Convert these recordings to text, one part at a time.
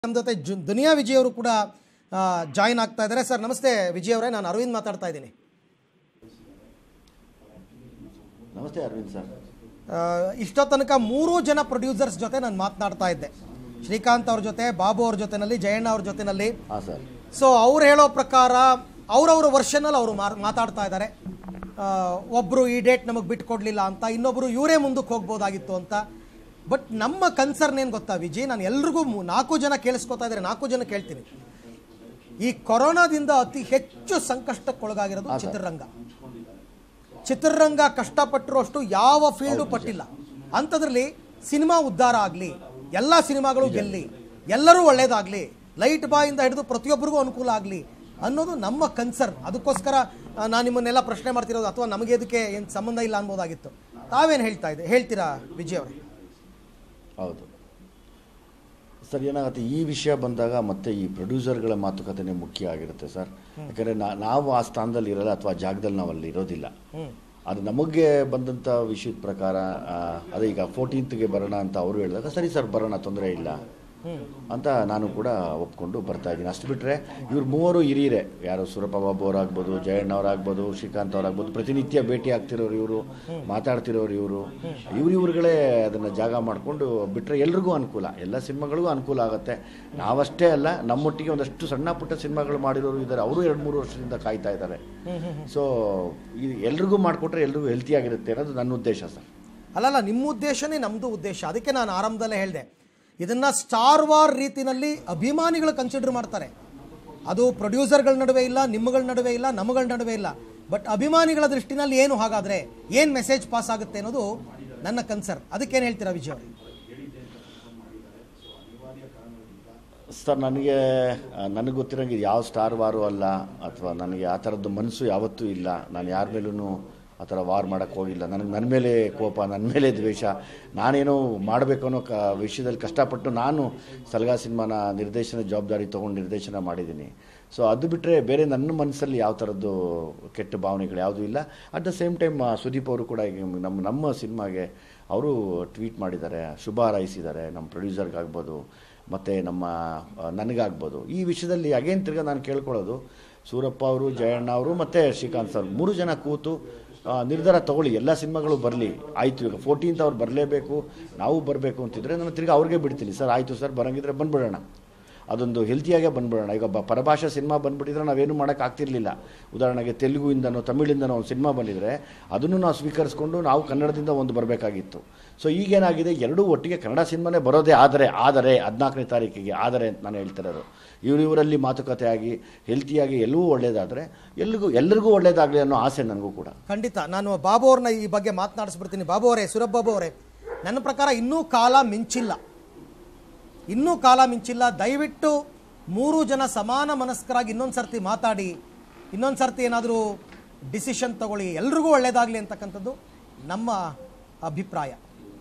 ನಮ್ಮ ಜೊತೆ ಜು ದುನಿಯಾ ವಿಜಯ್ ಅವರು ಕೂಡ ಜಾಯಿನ್ ಆಗ್ತಾ ಇದ್ದಾರೆ ಸರ್ ನಮಸ್ತೆ ವಿಜಯ್ ಅವರೇ ನಾನು ಅರವಿಂದ್ ಮಾತಾಡ್ತಾ ಇದ್ದೀನಿ ನಮಸ್ತೆ ಅರವಿಂದ್ ಸರ್ ಆ, ಇಷ್ಟೋ ತನಕ ಮೂರೂ ಜನ ಪ್ರೊಡ್ಯೂಸರ್ಸ್ ಜೊತೆ ನಾನು ಮಾತನಾಡ್ತಾ ಇದ್ದೆ ಶ್ರೀಕಾಂತ್ ಅವ್ರ ಜೊತೆ ಬಾಬು ಅವ್ರ ಜೊತೆನಲ್ಲಿ ಜಯಣ್ಣ ಅವ್ರ ಜೊತೆನಲ್ಲಿ ಹಾಂ ಸರ್ ಸೊ ಅವ್ರು ಹೇಳೋ ಪ್ರಕಾರ ಅವ್ರವ್ರ ವರ್ಷನಲ್ಲಿ ಅವರು ಮಾತಾಡ್ತಾ ಇದ್ದಾರೆ ಆ, ಒಬ್ರು ಈ ಡೇಟ್ ನಮಗೆ ಬಿಟ್ಟು ಕೊಡಲಿಲ್ಲ ಅಂತ ಇನ್ನೊಬ್ರು ಇವರೇ ಮುಂದಕ್ಕೆ ಹೋಗ್ಬೋದಾಗಿತ್ತು ಅಂತ ಬಟ್ ನಮ್ಮ ಕನ್ಸರ್ನ್ ಏನು ಗೊತ್ತಾ ವಿಜಯ್ ನಾನು ಎಲ್ರಿಗೂ ಮೂ- ನಾಲ್ಕು ಜನ ಕೇಳಿಸ್ಕೊತಾ ಇದ್ದಾರೆ ನಾಲ್ಕು ಜನ ಕೇಳ್ತೀನಿ ಈ ಕೊರೋನಾದಿಂದ ಅತಿ ಹೆಚ್ಚು ಸಂಕಷ್ಟಕ್ಕೊಳಗಾಗಿರೋದು ಚಿತ್ರರಂಗ ಚಿತ್ರರಂಗ ಕಷ್ಟಪಟ್ಟಿರೋಷ್ಟು ಯಾವ ಫೀಲ್ಡು ಪಟ್ಟಿಲ್ಲ ಅಂಥದ್ರಲ್ಲಿ ಸಿನಿಮಾ ಉದ್ಧಾರ ಆಗಲಿ ಎಲ್ಲ ಸಿನಿಮಾಗಳು ಗೆಲ್ಲಿ ಎಲ್ಲರೂ ಒಳ್ಳೇದಾಗಲಿ ಲೈಟ್ ಬಾಯಿಂದ ಹಿಡಿದು ಪ್ರತಿಯೊಬ್ಬರಿಗೂ ಅನುಕೂಲ ಆಗಲಿ ಅನ್ನೋದು ನಮ್ಮ ಕನ್ಸರ್ನ್ ಅದಕ್ಕೋಸ್ಕರ ಆ, ನಾನು ನಿಮ್ಮನ್ನೆಲ್ಲ ಪ್ರಶ್ನೆ ಮಾಡ್ತಿರೋದು ಅಥವಾ ನಮಗೆ ಇದಕ್ಕೆ ಏನು ಸಂಬಂಧ ಇಲ್ಲ ಅನ್ಬೋದಾಗಿತ್ತು ತಾವೇನು ಹೇಳ್ತಾ ಇದೆ ಹೇಳ್ತೀರಾ ವಿಜಯ್ ಅವರೇ ಹೌದು ಸರ್ ಏನಾಗುತ್ತೆ ಈ ವಿಷಯ ಬಂದಾಗ ಮತ್ತೆ ಈ ಪ್ರೊಡ್ಯೂಸರ್ಗಳ ಮಾತುಕತೆನೇ ಮುಖ್ಯ ಆಗಿರುತ್ತೆ ಸರ್ ಯಾಕಂದರೆ ನಾವು ಆ ಸ್ಥಾನದಲ್ಲಿ ಇರಲ್ಲ ಅಥವಾ ಜಾಗದಲ್ಲಿ ನಾವು ಅಲ್ಲಿ ಇರೋದಿಲ್ಲ ಅದು ನಮಗೆ ಬಂದಂಥ ವಿಷಯದ ಪ್ರಕಾರ ಆ, ಅದೇ ಈಗ ಫೋರ್ಟೀನ್ತ್ಗೆ ಬರೋಣ ಅಂತ ಅವರು ಹೇಳಿದಾಗ ಸರಿ ಸರ್ ಬರೋಣ ತೊಂದರೆ ಇಲ್ಲ ಅಂತ ನಾನು ಕೂಡ ಒಪ್ಕೊಂಡು ಬರ್ತಾ ಇದ್ದೀನಿ ಅಷ್ಟು ಬಿಟ್ಟರೆ ಇವ್ರು ಮೂವರು ಹಿರಿಯರೇ ಯಾರು ಸುರಪ್ಪ ಬಾಬು ಅವರಾಗ್ಬೋದು ಜಯಣ್ಣ ಅವರಾಗ್ಬೋದು ಶ್ರೀಕಾಂತ್ ಅವರಾಗ್ಬೋದು ಪ್ರತಿನಿತ್ಯ ಭೇಟಿ ಆಗ್ತಿರೋರು ಇವರು ಮಾತಾಡ್ತಿರೋರು ಇವರು ಇವ್ರು ಇವ್ರುಗಳೇ ಅದನ್ನು ಜಾಗ ಮಾಡಿಕೊಂಡು ಬಿಟ್ಟರೆ ಎಲ್ರಿಗೂ ಅನುಕೂಲ ಎಲ್ಲ ಸಿನಿಮಾಗಳಿಗೂ ಅನುಕೂಲ ಆಗುತ್ತೆ ನಾವಷ್ಟೇ ಅಲ್ಲ ನಮ್ಮೊಟ್ಟಿಗೆ ಒಂದಷ್ಟು ಸಣ್ಣ ಪುಟ್ಟ ಸಿನಿಮಾಗಳು ಮಾಡಿರೋರು ಇದ್ದಾರೆ ಅವರು ಎರಡು ಮೂರು ವರ್ಷದಿಂದ ಕಾಯ್ತಾ ಇದ್ದಾರೆ ಸೊ ಇದು ಎಲ್ರಿಗೂ ಮಾಡಿಕೊಟ್ರೆ ಎಲ್ರಿಗೂ ಹೆಲ್ತಿಯಾಗಿರುತ್ತೆ ಅನ್ನೋದು ನನ್ನ ಉದ್ದೇಶ ಸರ್ ಅಲ್ಲಲ್ಲ ನಿಮ್ಮ ಉದ್ದೇಶನೇ ನಮ್ಮದು ಉದ್ದೇಶ ಅದಕ್ಕೆ ನಾನು ಆರಂಭದಲ್ಲೇ ಹೇಳಿದೆ ಇದನ್ನ ಸ್ಟಾರ್ ವಾರ್ ರೀತಿನಲ್ಲಿ ಅಭಿಮಾನಿಗಳು ಕನ್ಸಿಡರ್ ಮಾಡ್ತಾರೆ ಅದು ಪ್ರೊಡ್ಯೂಸರ್ಗಳ ನಡುವೆ ಇಲ್ಲ ನಿಮ್ಮಗಳ ನಡುವೆ ಇಲ್ಲ ನಮ್ಮಗಳ ನಡುವೆ ಇಲ್ಲ ಬಟ್ ಅಭಿಮಾನಿಗಳ ದೃಷ್ಟಿನಲ್ಲಿ ಏನು ಹಾಗಾದ್ರೆ ಏನು ಮೆಸೇಜ್ ಪಾಸ್ ಆಗುತ್ತೆ ಅನ್ನೋದು ನನ್ನ ಕನ್ಸರ್ನ್ ಅದಕ್ಕೇನು ಹೇಳ್ತೀರಾ ವಿಜಯ್ ಅವರೇ ಸರ್ ನನಗೆ ಆ, ನನಗೆ ಗೊತ್ತಿರೋಂಗೆ ಇದು ಯಾವ ಸ್ಟಾರ್ ವಾರು ಅಲ್ಲ ಅಥವಾ ನನಗೆ ಆ ಥರದ್ದು ಮನಸ್ಸು ಯಾವತ್ತೂ ಇಲ್ಲ ನಾನು ಯಾರ ಮೇಲೂ ಆ ಥರ ವಾರ್ ಮಾಡೋಕ್ಕೆ ಹೋಗಿಲ್ಲ ನನಗೆ ನನ್ನ ಮೇಲೆ ಕೋಪ ನನ್ನ ಮೇಲೆ ದ್ವೇಷ ನಾನೇನೋ ಮಾಡಬೇಕು ಅನ್ನೋ ಕ ವಿಷಯದಲ್ಲಿ ಕಷ್ಟಪಟ್ಟು ನಾನು ಸಲಗಾ ಸಿನಿಮಾನ ನಿರ್ದೇಶನ ಜವಾಬ್ದಾರಿ ತೊಗೊಂಡು ನಿರ್ದೇಶನ ಮಾಡಿದ್ದೀನಿ ಸೊ ಅದು ಬಿಟ್ಟರೆ ಬೇರೆ ನನ್ನ ಮನಸ್ಸಲ್ಲಿ ಯಾವ ಥರದ್ದು ಕೆಟ್ಟ ಭಾವನೆಗಳು ಯಾವುದೂ ಇಲ್ಲ at the same time Sudeep ಅವರು ಕೂಡ ಈಗ ನಮ್ಮ ನಮ್ಮ ಸಿನಿಮಾಗೆ ಅವರು ಟ್ವೀಟ್ ಮಾಡಿದ್ದಾರೆ ಶುಭ ಹಾರೈಸಿದ್ದಾರೆ ನಮ್ಮ ಪ್ರೊಡ್ಯೂಸರ್ಗಾಗ್ಬೋದು ಮತ್ತು ನಮ್ಮ ಆ, ನನಗಾಗ್ಬೋದು ಈ ವಿಷಯದಲ್ಲಿ ಅಗೇನ್ ತಿರ್ಗಾ ನಾನು ಕೇಳ್ಕೊಳ್ಳೋದು ಸೂರಪ್ಪ ಅವರು ಜಯಣ್ಣ ಅವರು ಮತ್ತು ಶ್ರೀಕಾಂತ್ ಸರ್ ಮೂರು ಜನ ಕೂತು ಆ, ನಿರ್ಧಾರ ತಗೊಳ್ಳಿ ಎಲ್ಲ ಸಿನಿಮಾಗಳು ಬರಲಿ ಆಯಿತು ಈಗ ಫೋರ್ಟೀನ್ತ್ ಅವ್ರು ಬರಲೇಬೇಕು ನಾವು ಬರಬೇಕು ಅಂತಿದ್ರೆ ನಾನು ತಿರ್ಗಾ ಅವ್ರಿಗೆ ಬಿಡ್ತೀನಿ ಸರ್ ಆಯಿತು ಸರ್ ಬರಂಗಿದ್ರೆ ಬಂದ್ಬಿಡೋಣ ಅದೊಂದು ಹೆಲ್ತಿಯಾಗೇ ಬಂದ್ಬಿಡೋಣ ಈಗ ಬ- ಪರಭಾಷಾ ಸಿನಿಮಾ ಬಂದ್ಬಿಟ್ಟಿದ್ರೆ ನಾವೇನು ಮಾಡೋಕ್ಕೆ ಆಗ್ತಿರ್ಲಿಲ್ಲ ಉದಾಹರಣೆಗೆ ತೆಲುಗುಯಿಂದನೋ ತಮಿಳಿಂದನೋ ಒಂದು ಸಿನಿಮಾ ಬಂದಿದ್ರೆ ಅದನ್ನು ನಾವು ಸ್ವೀಕರಿಸ್ಕೊಂಡು ನಾವು ಕನ್ನಡದಿಂದ ಒಂದು ಬರಬೇಕಾಗಿತ್ತು ಸೊ ಈಗೇನಾಗಿದೆ ಎರಡೂ ಒಟ್ಟಿಗೆ ಕನ್ನಡ ಸಿನಿಮಾನೇ ಬರೋದೇ ಆದರೆ ಆದರೆ ಹದಿನಾಲ್ಕನೇ ತಾರೀಕಿಗೆ ಆದರೆ ಅಂತ ನಾನು ಹೇಳ್ತಿರೋದು ಇವರು ಇವರಲ್ಲಿ ಮಾತುಕತೆ ಆಗಿ ಹೆಲ್ತಿಯಾಗಿ ಎಲ್ಲವೂ ಒಳ್ಳೇದಾದರೆ ಎಲ್ರಿಗೂ ಎಲ್ಲರಿಗೂ ಒಳ್ಳೇದಾಗಲಿ ಅನ್ನೋ ಆಸೆ ನನಗೂ ಕೂಡ ಖಂಡಿತ ನಾನು ಬಾಬು ಅವ್ರನ್ನ ಈ ಬಗ್ಗೆ ಮಾತನಾಡಿಸ್ಬಿಡ್ತೀನಿ ಬಾಬು ಅವರೇ ಸುರಬ್ ಬಾಬು ಅವರೇ ನನ್ನ ಪ್ರಕಾರ ಇನ್ನೂ ಕಾಲ ಮಿಂಚಿಲ್ಲ ಇನ್ನೂ ಕಾಲ ಮಿಂಚಿಲ್ಲ ದಯವಿಟ್ಟು ಮೂರು ಜನ ಸಮಾನ ಮನಸ್ಕರಾಗಿ ಇನ್ನೊಂದು ಸರ್ತಿ ಮಾತಾಡಿ ಇನ್ನೊಂದು ಸರ್ತಿ ಏನಾದರೂ ಡಿಸಿಷನ್ ತಗೊಳ್ಳಿ ಎಲ್ರಿಗೂ ಒಳ್ಳೇದಾಗಲಿ ಅಂತಕ್ಕಂಥದ್ದು ನಮ್ಮ ಅಭಿಪ್ರಾಯ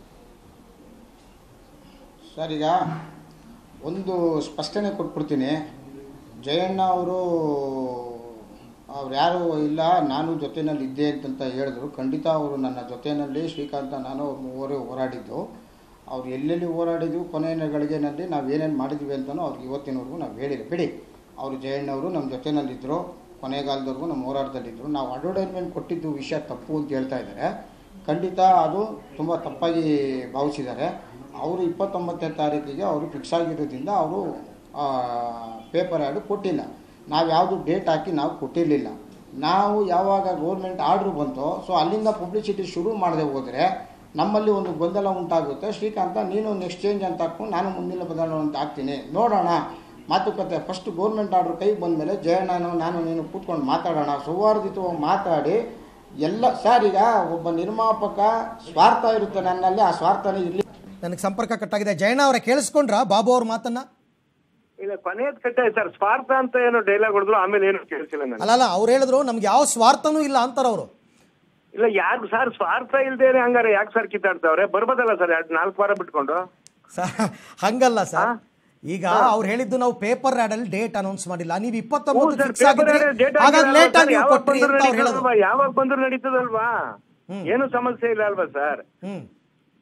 ಸರ್ ಈಗ ಒಂದು ಸ್ಪಷ್ಟನೆ ಕೊಟ್ಬಿಡ್ತೀನಿ ಜಯಣ್ಣ ಅವರು ಅವ್ರು ಯಾರು ಇಲ್ಲ ನಾನು ಜೊತೆಯಲ್ಲಿ ಇದ್ದೆ ಅಂತಂತ ಹೇಳಿದ್ರು ಖಂಡಿತ ಅವರು ನನ್ನ ಜೊತೆಯಲ್ಲಿ ಶ್ರೀಕಾಂತ ನಾನು ಅವ್ರು ಮೂವರೇ ಹೋರಾಡಿದ್ದು ಅವ್ರು ಎಲ್ಲೆಲ್ಲಿ ಹೋರಾಡಿದ್ವು ಕೊನೆಯ ಗಳಿಗೆನಲ್ಲಿ ನಾವು ಏನೇನು ಮಾಡಿದ್ವಿ ಅಂತಲೂ ಅವ್ರಿಗೆ ಇವತ್ತಿನವರೆಗೂ ನಾವು ಹೇಳಿಲ್ಲ ಬಿಡಿ ಅವರು ಜಯಣ್ಣವರು ನಮ್ಮ ಜೊತೆಯಲ್ಲಿದ್ದರು ಕೊನೆಗಾಲದವರೆಗೂ ನಮ್ಮ ಹೋರಾಟದಲ್ಲಿದ್ದರು ನಾವು ಅಡ್ವರ್ಟೈಸ್ಮೆಂಟ್ ಕೊಟ್ಟಿದ್ದು ವಿಷಯ ತಪ್ಪು ಅಂತ ಹೇಳ್ತಾ ಇದ್ದಾರೆ ಖಂಡಿತ ಅದು ತುಂಬ ತಪ್ಪಾಗಿ ಭಾವಿಸಿದ್ದಾರೆ ಅವರು ಇಪ್ಪತ್ತೊಂಬತ್ತನೇ ತಾರೀಕಿಗೆ ಅವರು ಫಿಕ್ಸ್ ಆಗಿರೋದ್ರಿಂದ ಅವರು ಪೇಪರ್ ಆ್ಯಡು ಕೊಟ್ಟಿಲ್ಲ ನಾವು ಯಾವುದು ಡೇಟ್ ಹಾಕಿ ನಾವು ಕೊಟ್ಟಿರಲಿಲ್ಲ ನಾವು ಯಾವಾಗ ಗೌರ್ಮೆಂಟ್ ಆರ್ಡ್ರ್ ಬಂತೋ ಸೊ ಅಲ್ಲಿಂದ ಪಬ್ಲಿಸಿಟಿ ಶುರು ಮಾಡದೆ ಹೋದರೆ ನಮ್ಮಲ್ಲಿ ಒಂದು ಗೊಂದಲ ಉಂಟಾಗುತ್ತೆ ಶ್ರೀಕಾಂತ ನೀನು ನೆಕ್ಸ್ಟ್ ಚೇಂಜ್ ಅಂತ ಹಾಕ್ಕೊಂಡು ನಾನು ಮುಂದಿನ ಬದಲಾವಣೆ ಅಂತ ಹಾಕ್ತೀನಿ ನೋಡೋಣ ಮಾತುಕತೆ ಫಸ್ಟ್ ಗೌರ್ಮೆಂಟ್ ಆರ್ಡ್ರ್ ಕೈಗೆ ಬಂದಮೇಲೆ ಜಯಣ್ಣನು ನಾನು ನೀನು ಕೂತ್ಕೊಂಡು ಮಾತಾಡೋಣ ಸೌಹಾರ್ದಿತವಾಗಿ ಮಾತಾಡಿ ಎಲ್ಲ ಸರ್ ಈಗ ಒಬ್ಬ ನಿರ್ಮಾಪಕ ಸ್ವಾರ್ಥ ಇರುತ್ತೆ ನನ್ನಲ್ಲಿ ಆ ಸ್ವಾರ್ಥನೇ ಇರಲಿ ನನಗೆ ಸಂಪರ್ಕ ಕಟ್ಟಾಗಿದೆ ಜಯಣ್ಣ ಅವರೇ ಕೇಳಿಸ್ಕೊಂಡ್ರಾ ಬಾಬು ಅವ್ರ ಮಾತನ್ನ ಇಲ್ಲ ಕೊನೆಯದ್ ಕಟ್ಟೆ ಸರ್ ಸ್ವಾರ್ಥ ಅಂತ ಏನೋ ಡೈಲಾಗ್ ಹೊಡೆದ್ರು ಆಮೇಲೆ ಏನು ಕೇಳಿಸಿಲ್ಲ ನಾನು ಅಲ್ಲಲ್ಲ ಅವ್ರು ಹೇಳಿದ್ರು ನಮ್ಗೆ ಯಾವ ಸ್ವಾರ್ಥನೂ ಇಲ್ಲ ಅಂತಾರವರು ಇಲ್ಲ ಯಾಕೆ ಸರ್ ಸ್ವಾರ್ಥ ಇಲ್ದೇನೆ ಹಂಗಾರೆ ಯಾಕೆ ಸರ್ ಕಿತ್ತಾಡ್ತಾವ್ರೆ ಬರ್ಬೋದಲ್ಲ ಸರ್ ಎರಡು ನಾಲ್ಕು ವಾರ ಬಿಟ್ಕೊಂಡು ಸ- ಹಂಗಲ್ಲ ಸರ್ ಈಗ ಅವ್ರು ಹೇಳಿದ್ದು ನಾವು ಪೇಪರ್ ಅಲ್ಲಿ ಡೇಟ್ ಅನೌನ್ಸ್ ಮಾಡಿಲ್ಲ ನೀವು ಹ್ಞೂ ಇಪ್ಪತ್ತೊಂಬತ್ತು ಸರ್ ಫಿಕ್ಸ್ ಆಗಿದ್ರಿ ಹಾಗಾಗಿ ಲೇಟ್ ಆಗಿ ನೀವು ಯಾವಾಗ ಕೊಟ್ರಿ ಬಂದ್ರು ಅಂತ ಅವ್ರು ಹೇಳೋದು ನಡೀತದಲ್ವಾ ಯಾವಾಗ ಬಂದ್ರು ನಡೀತದಲ್ವಾ ಏನು ಸಮಸ್ಯೆ ಇಲ್ಲ ಅಲ್ವಾ ಸರ್ ಹ್ಮ್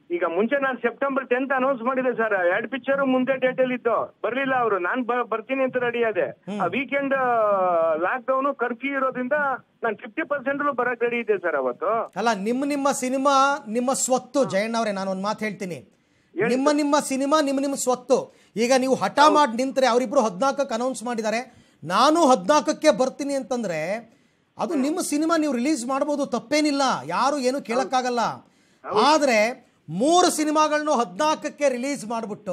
ಈಗ ಮುಂಚೆ ನಾನು ಸೆಪ್ಟೆಂಬರ್ ಟೆಂತ್ ಅನೌನ್ಸ್ ಮಾಡಿದೆ ಸರ್ ಎರಡ್ ಪಿಕ್ಚರ್ ಮುಂದೆ ಡೇಟ್ ಅಲ್ಲಿ ಇತ್ತು ಬರ್ಲಿಲ್ಲ ಅವರು ನಾನ್ ಬ- ಬರ್ತೀನಿ ಅಂತ ರೆಡಿ ಆದೆ ಆ ವೀಕೆಂಡ್ ಲಾಕ್ ಡೌನ್ ಕರ್ಫ್ಯೂ ಇರೋದ್ರಿಂದ ನಾನು ಫಿಫ್ಟಿ ಪರ್ಸೆಂಟ್ ಬರಕ್ ರೆಡಿ ಇದೆ ಸರ್ ಅವತ್ತು ಅಲ್ಲ ನಿಮ್ಮ ನಿಮ್ಮ ಸಿನಿಮಾ ನಿಮ್ಮ ಸ್ವತ್ತು ಜಯಣ್ಣ ಅವರೇ ನಾನು ಒಂದು ಮಾತು ಹೇಳ್ತೀನಿ ನಿಮ್ಮ ನಿಮ್ಮ ಸಿನಿಮಾ ನಿಮ್ಮ ನಿಮ್ಮ ಸ್ವತ್ತು ಈಗ ನೀವು ಹಠ ಮಾಡಿ ನಿಂತರೆ ಅವರಿಬ್ರು ಹದಿನಾಲ್ಕಕ್ಕೆ ಅನೌನ್ಸ್ ಮಾಡಿದ್ದಾರೆ ನಾನು ಹದಿನಾಲ್ಕಕ್ಕೆ ಬರ್ತೀನಿ ಅಂತಂದ್ರೆ ಅದು ನಿಮ್ಮ ಸಿನಿಮಾ ನೀವು ರಿಲೀಸ್ ಮಾಡ್ಬೋದು ತಪ್ಪೇನಿಲ್ಲ ಯಾರು ಏನು ಕೇಳಕ್ಕಾಗಲ್ಲ ಆದರೆ ಮೂರು ಸಿನಿಮಾಗಳನ್ನು ಹದಿನಾಲ್ಕಕ್ಕೆ ರಿಲೀಸ್ ಮಾಡಿಬಿಟ್ಟು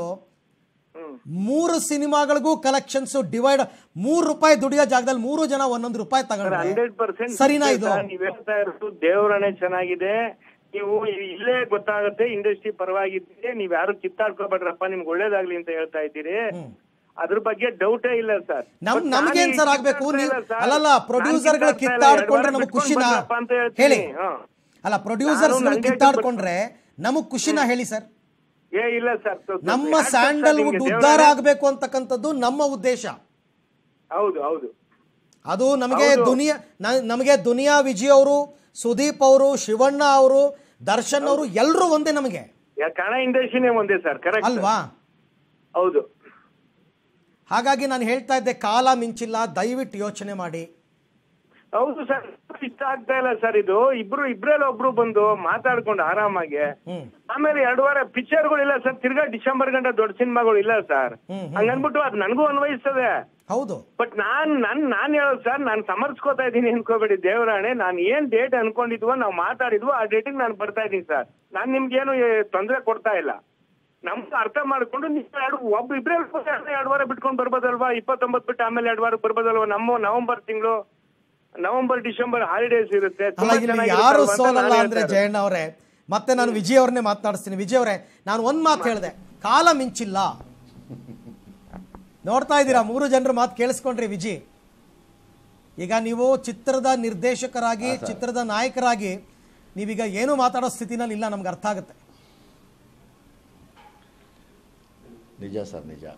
ಮೂರು ಸಿನಿಮಾಗಳಿಗೂ ಕಲೆಕ್ಷನ್ಸ್ ಡಿವೈಡ್ ಮೂರು ರೂಪಾಯಿ ದುಡಿಯೋ ಜಾಗದಲ್ಲಿ ಮೂರು ಜನ ಒಂದೊಂದು ರೂಪಾಯಿ ತಗೊಂಡ್ರೆ ಹಂಡ್ರೆಡ್ ಪರ್ಸೆಂಟ್ ಸರಿನಾ ಇದು ನೀವ್ ಹೇಳ್ತಾ ಇರೋದು ದೇವರಣೆ ಚೆನ್ನಾಗಿದೆ ನೀವು ಇಲ್ಲೇ ಗೊತ್ತಾಗುತ್ತೆ ಇಂಡಸ್ಟ್ರಿ ಪರವಾಗಿದ್ದೀರಿ ನೀವ್ ಯಾರು ಕಿತ್ತಾಡ್ಕೋಬೇಡ್ರಪ್ಪ ನಿಮ್ಗೆ ಒಳ್ಳೇದಾಗ್ಲಿ ಅಂತ ಹೇಳ್ತಾ ಇದ್ದೀರಿ ಅದ್ರ ಬಗ್ಗೆ ಡೌಟೇ ಇಲ್ಲ ಸರ್ ನಮ್ ನಮ್ಗೇನ್ ಸರ್ ಆಗ್ಬೇಕು ನೀವು ಅಲ್ಲಲ್ಲ ಪ್ರೊಡ್ಯೂಸರ್ಗಳು ಕಿತ್ತಾಡ್ಕೊಂಡ್ರೆ ನಮಗ್ ಖುಷಿನಾ ಹೇಳಿ ಅಲ್ಲ ಪ್ರೊಡ್ಯೂಸರ್ಸ್ ಕಿತ್ತಾಡ್ಕೊಂಡ್ರೆ ನಮಗ್ ಖುಷಿನಾ ಹೇಳಿ ಸರ್ ಏ ಇಲ್ಲ ಸರ್ ನಮ್ಮ ಸ್ಯಾಂಡಲ್ವುಡ್ ಉದ್ಧಾರ ಆಗ್ಬೇಕು ಅಂತಕ್ಕಂಥದ್ದು ನಮ್ಮ ಉದ್ದೇಶ ಹೌದು ಹೌದು ಅದು ನಮಗೆ ದುನಿಯಾ ನ- ನಮಗೆ ದುನಿಯಾ ವಿಜಯ್ ಅವರು ಸುದೀಪ್ ಅವರು ಶಿವಣ್ಣ ಅವರು ದರ್ಶನ್ ಅವರು ಎಲ್ಲರೂ ಒಂದೇ ನಮಗೆ ಯಾ- ಕನ್ನಡ ಇಂಡಸ್ಟ್ರಿನೇ ಒಂದೇ ಸರ್ ಕರೆಕ್ಟ್ ಅಲ್ವಾ ಹೌದು ಹಾಗಾಗಿ ನಾನು ಹೇಳ್ತಾ ಇದ್ದೆ ಕಾಲ ಮಿಂಚಿಲ್ಲ ದಯವಿಟ್ಟು ಯೋಚನೆ ಮಾಡಿ ಹೌದು ಸರ್ ಇಷ್ಟ ಆಗ್ತಾ ಇಲ್ಲ ಸರ್ ಇದು ಇಬ್ರು ಇಬ್ರಲ್ಲಿ ಒಬ್ರು ಬಂದು ಮಾತಾಡ್ಕೊಂಡು ಆರಾಮಾಗಿ ಹ್ಮ್ ಆಮೇಲೆ ಎರಡು ವಾರ ಪಿಕ್ಚರ್ಗಳು ಇಲ್ಲ ಸರ್ ತಿರ್ಗಾ ಡಿಸೆಂಬರ್ ಗಂಟ ದೊಡ್ಡ ಸಿನಿಮಾಗಳು ಇಲ್ಲ ಸರ್ ಹ್ಮ್, ಹಂಗನ್ಬಿಟ್ಟು ಅದು ನನಗೂ ಅನ್ವಯಿಸ್ತದೆ ಹೌದು ಬಟ್ ನಾನ್ ನನ್ ನಾನ್ ಹೇಳೋದು ಸರ್ ನಾನು ಸಮರ್ಸ್ಕೋತಾ ಇದ್ದೀನಿ ಅನ್ಕೋಬೇಡಿ ದೇವರಾಣೆ ನಾನು ಏನ್ ಡೇಟ್ ಅನ್ಕೊಂಡಿದ್ವೋ ನಾವು ಮಾತಾಡಿದ್ವೋ ಆ ಡೇಟಿಗೆ ನಾನು ಬರ್ತಾ ಇದ್ದೀನಿ ಸರ್ ನಾನ್ ನಿಮ್ಗೇನು ತೊಂದರೆ ಕೊಡ್ತಾ ಇಲ್ಲ ನಮ್ಗೆ ಅರ್ಥ ಮಾಡ್ಕೊಂಡು ನೀವು ಎರಡು ಒಬ್ಬ ಇಬ್ರೇ ಎರಡು ವಾರ ಬಿಟ್ಕೊಂಡು ಬರ್ಬೋದಲ್ವಾ ಇಪ್ಪತ್ತೊಂಬತ್ತು ಬಿಟ್ಟು ಆಮೇಲೆ ಎರಡು ವಾರ ಬರ್ಬೋದಲ್ವಾ ನಮ್ಮ ನವೆಂಬರ್ ತಿಂಗಳು ನವೆಂಬರ್ ಡಿಸೆಂಬರ್ ಹಾಲಿಡೇಸ್ ಇರುತ್ತೆ ಅಲ್ಲ ತುಂಬಾ ಇಲ್ಲಿ ಚೆನ್ನಾಗಿರುತ್ತಲ್ವಾ ಯಾರು ಅಂತ ಸೋಲಲ್ಲ ನಾನ್ ಅಂದ್ರೆ ಹೇಳ್ತಾ ಇರೋದು. ಜಯಣ್ಣ ಅವರೇ ಮತ್ತೆ ನಾನು ವಿಜಯ್ ಅವ್ರನ್ನೇ ಮಾತನಾಡಿಸ್ತೀನಿ ವಿಜಯ್ ಅವರೇ ನಾನು ಒಂದ್ ಮಾತು ಹೇಳಿದೆ ಕಾಲ ಮಿಂಚಿಲ್ಲ ನೋಡ್ತಾ ಇದ್ದೀರಾ ಮೂರು ಜನರ ಮಾತು ಕೇಳಿಸ್ಕೊಂಡ್ರಿ ವಿಜಿ ಈಗ ನೀವು ಚಿತ್ರದ ನಿರ್ದೇಶಕರಾಗಿ ಚಿತ್ರದ ನಾಯಕರಾಗಿ ನೀವೀಗ ಏನು ಮಾತಾಡೋ ಸ್ಥಿತಿನಲ್ಲಿ ಇಲ್ಲ ನಮ್ಗೆ ಅರ್ಥ ಆಗುತ್ತೆ ನಿಜ ಸರ್ ನಿಜ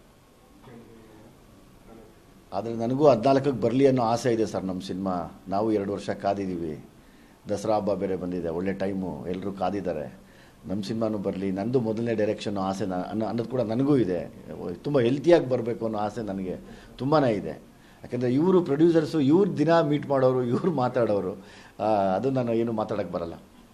ಆದರೆ ನನಗೂ ಹದಿನಾಲ್ಕಕ್ಕೆ ಬರಲಿ ಅನ್ನೋ ಆಸೆ ಇದೆ ಸರ್ ನಮ್ಮ ಸಿನಿಮಾ ನಾವು ಎರಡು ವರ್ಷ ಕಾದಿದ್ದೀವಿ ದಸರಾ ಹಬ್ಬ ಬೇರೆ ಬಂದಿದೆ ಒಳ್ಳೆ ಟೈಮು ಎಲ್ಲರೂ ಕಾದಿದ್ದಾರೆ ನಮ್ಮ ಸಿನಿಮಾನು ಬರಲಿ ನಂದು ಮೊದಲನೇ ಡೈರೆಕ್ಷನ್ ಆಸೆ ನ- ಅನ್ನೋ ಅನ್ನೋದು ಕೂಡ ನನಗೂ ಇದೆ ತುಂಬ ಹೆಲ್ತಿಯಾಗಿ ಬರಬೇಕು ಅನ್ನೋ ಆಸೆ ನನಗೆ ತುಂಬಾ ಇದೆ ಯಾಕಂದರೆ ಇವರು ಪ್ರೊಡ್ಯೂಸರ್ಸು ಇವ್ರು ದಿನ ಮೀಟ್ ಮಾಡೋರು ಇವ್ರು ಮಾತಾಡೋರು ಆ, ಅದು ನಾನು ಏನು ಮಾತಾಡೋಕ್ಕೆ ಬರಲ್ಲ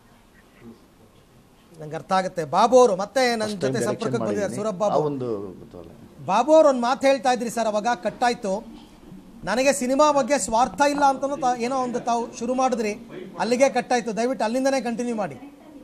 ನಂಗೆ ಅರ್ಥ ಆಗುತ್ತೆ ಬಾಬು ಅವರು ಮತ್ತೆ ನನ್ನ First time ಜೊತೆ direction ಸಂಪರ್ಕಕ್ಕೆ ಬಂದಿದ್ದಾರೆ ಮಾಡಿದ್ದೀನಿ. ಸೂರಬ್ ಆ ಬಾಬು ಒಂದು ಗೊತ್ತಲ್ಲ ಬಾಬು ಅವ್ರು ಒಂದು ಮಾತು ಹೇಳ್ತಾ ಇದ್ರಿ ಸರ್ ಅವಾಗ ಕಟ್ಟಾಯ್ತು ನನಗೆ ಸಿನಿಮಾ ಬಗ್ಗೆ ಸ್ವಾರ್ಥ ಇಲ್ಲ ಅಂತಲೂ ತಾ ಏನೋ ಒಂದು ತಾವು ಶುರು ಮಾಡಿದ್ರಿ ಅಲ್ಲಿಗೆ ಕಟ್ಟಾಯ್ತು ದಯವಿಟ್ಟು ಅಲ್ಲಿಂದನೇ ಕಂಟಿನ್ಯೂ ಮಾಡಿ